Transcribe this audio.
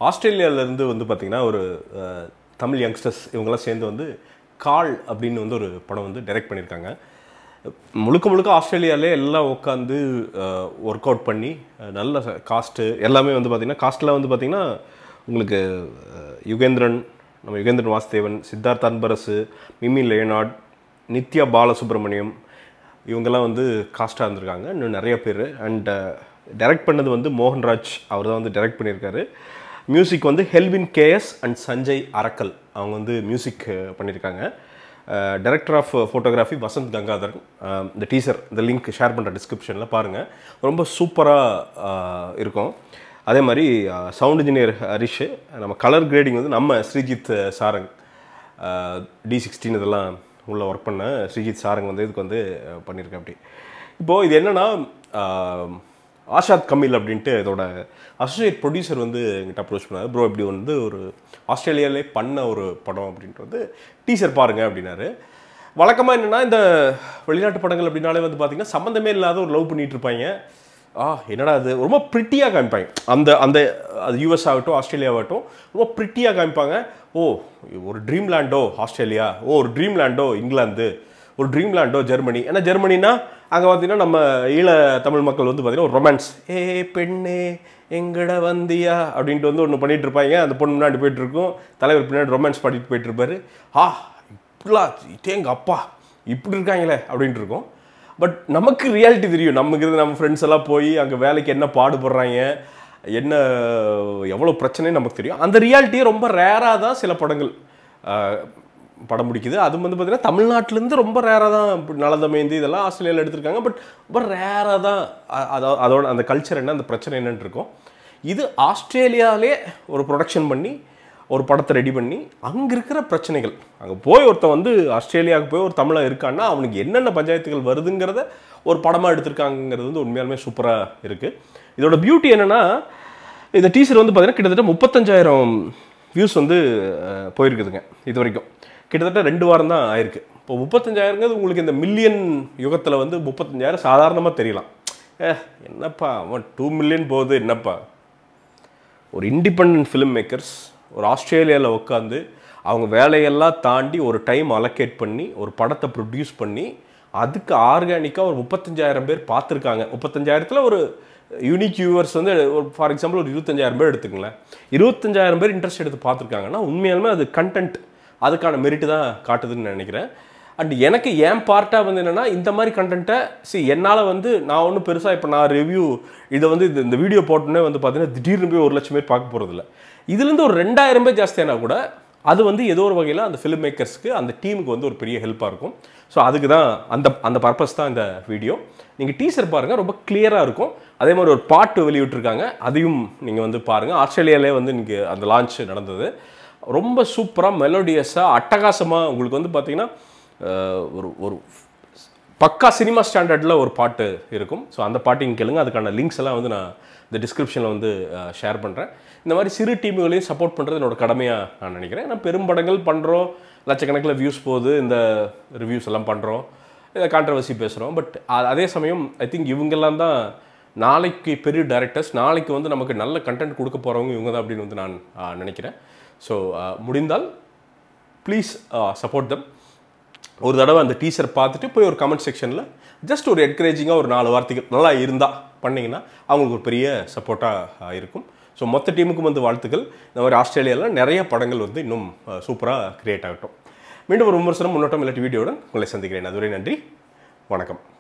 ஆஸ்திரேலியாவிலேருந்து வந்து பார்த்திங்கன்னா ஒரு அஹ், தமிழ் யங்ஸ்டர்ஸ் இவங்கெல்லாம் சேர்ந்து வந்து கால் அப்படின்னு வந்து ஒரு படம் வந்து டைரக்ட் பண்ணியிருக்காங்க முழுக்க முழுக்க ஆஸ்திரேலியாவிலே எல்லாம் உட்காந்து ஒர்க் அவுட் பண்ணி அஹ், நல்ல காஸ்ட்டு எல்லாமே வந்து பார்த்திங்கன்னா காஸ்ட்லாம் வந்து பார்த்திங்கன்னா உங்களுக்கு அஹ், யுகேந்திரன் நம்ம யுகேந்திரன் வாசுதேவன் சித்தார்த் அன்பரசு மிமி லேனாட் நித்யா பாலசுப்ரமணியம் இவங்கெல்லாம் வந்து காஸ்ட்டாக இருந்திருக்காங்க இன்னும் நிறைய பேர் அண்ட் டைரக்ட் பண்ணது வந்து மோகன்ராஜ் அவர் தான் வந்து டைரக்ட் பண்ணியிருக்காரு மியூசிக் வந்து ஹெல்வின் கேஎஸ் அண்ட் சஞ்சய் அரக்கல் அவங்க வந்து மியூசிக் பண்ணியிருக்காங்க director of photography Vasanth Gangadharan அஹ், இந்த டீசர் இந்த லிங்க் ஷேர் பண்ணுற டிஸ்கிரிப்ஷனில் பாருங்கள் ரொம்ப சூப்பராக இருக்கும் அதே மாதிரி சவுண்ட் இன்ஜினியர் ஹரிஷ் நம்ம கலர் கிரேடிங் வந்து நம்ம ஸ்ரீஜித் சாரங் டி சிக்ஸ்டீன் இதெல்லாம் உள்ள ஒர்க் பண்ண ஸ்ரீஜித் சாரங் வந்து இதுக்கு வந்து அஹ், பண்ணியிருக்கேன் அப்படி இப்போது இது என்னென்னா ஆஷாத் கமில் அப்படின்ட்டு இதோட அசோசியேட் ப்ரொடியூசர் வந்து எங்கிட்ட அப்ரோச் பண்ணாரு ப்ரோ இப்படி வந்து ஒரு ஆஸ்திரேலியாவிலே பண்ண ஒரு படம் அப்படின்ட்டு வந்து டீசர் பாருங்க அப்படின்னாரு வழக்கமாக என்னென்னா இந்த வெளிநாட்டு படங்கள் அப்படின்னாலே வந்து பார்த்தீங்கன்னா சம்மந்தமே இல்லாத ஒரு லவ் பண்ணிட்டு இருப்பாங்க ஆ என்னடா அது ரொம்ப ப்ரிட்டியாக காமிப்பாங்க அந்த அந்த அது யூஎஸ் ஆகட்டும் ஆஸ்திரேலியா ஆகட்டும் ரொம்ப ப்ரிட்டியாக காமிப்பாங்க ஓ ஒரு ட்ரீம் லேண்டோ ஆஸ்திரேலியா ஓ ஒரு ட்ரீம் லேண்டோ இங்கிலாந்து ஒரு ட்ரீம் லேண்டோ ஜெர்மனி ஏன்னா ஜெர்மனினா அங்கே பார்த்தீங்கன்னா நம்ம ஈழ தமிழ் மக்கள் வந்து பார்த்தீங்கன்னா ஒரு ரொமான்ஸ் ஏ பெண்ணே எங்கட வந்தியா அப்படின்ட்டு வந்து ஒன்று பண்ணிட்டு இருப்பாங்க அந்த பொண்ணு முன்னாடி போயிட்டு இருக்கும் தலைவர் பின்னாடி ரொமான்ஸ் பாடிட்டு போயிட்டு இருப்பாரு ஆ இப்படிலாம் தேங்க அப்பா இப்படி இருக்காங்களே அப்படின்ட்டு இருக்கும் பட் நமக்கு ரியாலிட்டி தெரியும் நமக்கு இருந்து நம்ம ஃப்ரெண்ட்ஸ் எல்லாம் போய் அங்கே வேலைக்கு என்ன பாடுபடுறாங்க என்ன எவ்வளோ பிரச்சனைன்னு நமக்கு தெரியும் அந்த ரியாலிட்டியே ரொம்ப ரேராக தான் சில படங்கள் ஆஹ், படம் பிடிக்குது அது வந்து பார்த்தீங்கன்னா தமிழ்நாட்டிலேருந்து ரொம்ப ரேராக தான் இப்படி நலந்தமேந்தி இதெல்லாம் ஆஸ்திரேலியாவில் எடுத்திருக்காங்க பட் ரொம்ப ரேராக தான் அ- அதோ- அதோட அந்த கல்ச்சர் என்ன அந்த பிரச்சனை என்னன்னு இருக்கும் இது ஆஸ்திரேலியாவிலே ஒரு ப்ரொடக்ஷன் பண்ணி ஒரு படத்தை ரெடி பண்ணி அங்கே இருக்கிற பிரச்சனைகள் அங்கே போய் ஒருத்தன் வந்து ஆஸ்திரேலியாவுக்கு போய் ஒரு தமிழன் இருக்கான்னா அவனுக்கு என்னென்ன பஞ்சாயத்துகள் வருதுங்கிறத ஒரு படமாக எடுத்திருக்காங்கிறது வந்து உண்மையாலுமே சூப்பராக இருக்குது இதோட பியூட்டி என்னென்னா இந்த டீசர் வந்து பார்த்தீங்கன்னா கிட்டத்தட்ட முப்பத்தஞ்சாயிரம் வியூஸ் வந்து அஹ், போயிருக்குதுங்க இது வரைக்கும் கிட்டத்தட்ட ரெண்டு வாரம் தான் ஆயிருக்கு இப்போ முப்பத்தஞ்சாயிரங்கிறது உங்களுக்கு இந்த மில்லியன் யுகத்தில் வந்து முப்பத்தஞ்சாயிரம் சாதாரணமாக தெரியலாம் ஏ என்னப்பா அவன் டூ மில்லியன் போகுது என்னப்பா ஒரு இண்டிபெண்ட் ஃபிலிம் மேக்கர்ஸ் ஒரு ஆஸ்திரேலியாவில் உட்காந்து அவங்க வேலையெல்லாம் தாண்டி ஒரு டைம் அலோகேட் பண்ணி ஒரு படத்தை ப்ரொடியூஸ் பண்ணி அதுக்கு ஆர்கானிக்காக ஒரு முப்பத்தஞ்சாயிரம் பேர் பார்த்துருக்காங்க முப்பத்தஞ்சாயிரத்தில் ஒரு யூனிக் வியூவர்ஸ் வந்து ஒரு ஃபார் எக்ஸாம்பிள் ஒரு இருபத்தஞ்சாயிரம் பேர் எடுத்துங்களேன் இருபத்தஞ்சாயிரம் பேர் இன்ட்ரெஸ்ட் எடுத்து பார்த்துருக்காங்கன்னா உண்மையாலுமே அது கண்டென்ட் அதுக்கான மெரிட்டு தான் காட்டுதுன்னு நினைக்கிறேன் அண்ட் எனக்கு என் பார்ட்டாக வந்து என்னென்னா இந்த மாதிரி கண்டென்ட்டை சி என்னால் வந்து நான் ஒன்றும் பெருசாக இப்போ நான் ரிவ்யூ இதை வந்து இது- இந்த வீடியோ போட்டோன்னே வந்து பார்த்தீங்கன்னா திடீர்னு போய் ஒரு லட்சம் பேர் பார்க்க போகிறதில்ல இதுலேருந்து ஒரு ரெண்டாயிரம் பேர் ஜாஸ்தியானா கூட அது வந்து ஏதோ ஒரு வகையில் அந்த ஃபிலிம் மேக்கர்ஸ்க்கு அந்த டீமுக்கு வந்து ஒரு பெரிய ஹெல்ப்பாக இருக்கும் ஸோ அதுக்கு தான் அந்த அந்த பர்பஸ் தான் இந்த வீடியோ நீங்கள் டீசர் பாருங்கள் ரொம்ப கிளியராக இருக்கும் அதே மாதிரி ஒரு பாட்டு வெளியிட்டிருக்காங்க அதையும் நீங்கள் வந்து பாருங்கள் ஆஸ்திரேலியாவிலே வந்து இன்றைக்கி அந்த லான்ச் நடந்தது ரொம்ப சூப்பராக மெலோடியஸாக அட்டகாசமாக உங்களுக்கு வந்து பார்த்தீங்கன்னா அஹ், ஒரு ஒரு பக்கா சினிமா ஸ்டாண்டர்டில் ஒரு பாட்டு இருக்கும் ஸோ அந்த பாட்டையும் கேளுங்க அதுக்கான லிங்க்ஸ் எல்லாம் வந்து நான் இந்த டிஸ்கிரிப்ஷனில் வந்து ஷேர் பண்ணுறேன் இந்த மாதிரி சிறு டீமுகளையும் சப்போர்ட் பண்ணுறது என்னோட கடைமையாக நான் நினைக்கிறேன் ஏன்னா பெரும்படங்கள் பண்ணுறோம் லட்சக்கணக்கில் வியூஸ் போகுது இந்த ரிவ்யூஸ் எல்லாம் பண்ணுறோம் இதை கான்ட்ரவர்சி பேசுகிறோம் பட் அதே சமயம் ஐ திங்க் இவங்கெல்லாம் தான் நாளைக்கு பெரிய டைரக்டர்ஸ் நாளைக்கு வந்து நமக்கு நல்ல கண்டென்ட் கொடுக்க போகிறவங்க இவங்க தான் அப்படின்னு வந்து நான் ஆஹ், நினைக்கிறேன் ஸோ முடிந்தால் ப்ளீஸ் சப்போர்ட் தம் ஒரு தடவை அந்த டீசர் பார்த்துட்டு போய் ஒரு கமெண்ட் செக்ஷனில் ஜஸ்ட் ஒரு என்கரேஜிங்காக ஒரு நாலு வார்த்தைகள் நல்லா இருந்தால் பண்ணிங்கன்னா அவங்களுக்கு ஒரு பெரிய சப்போர்ட்டாக இருக்கும் ஸோ மொத்த டீமுக்கும் வந்து வாழ்த்துக்கள் இந்த மாதிரி ஆஸ்திரேலியாவில் நிறைய படங்கள் வந்து இன்னும் சூப்பராக கிரியேட் ஆகட்டும் மீண்டும் ஒரு விமர்சனம் முன்னோட்டம் இல்லாட்டி வீடியோவுடன் உங்களை சந்திக்கிறேன் அதுவரை நன்றி வணக்கம்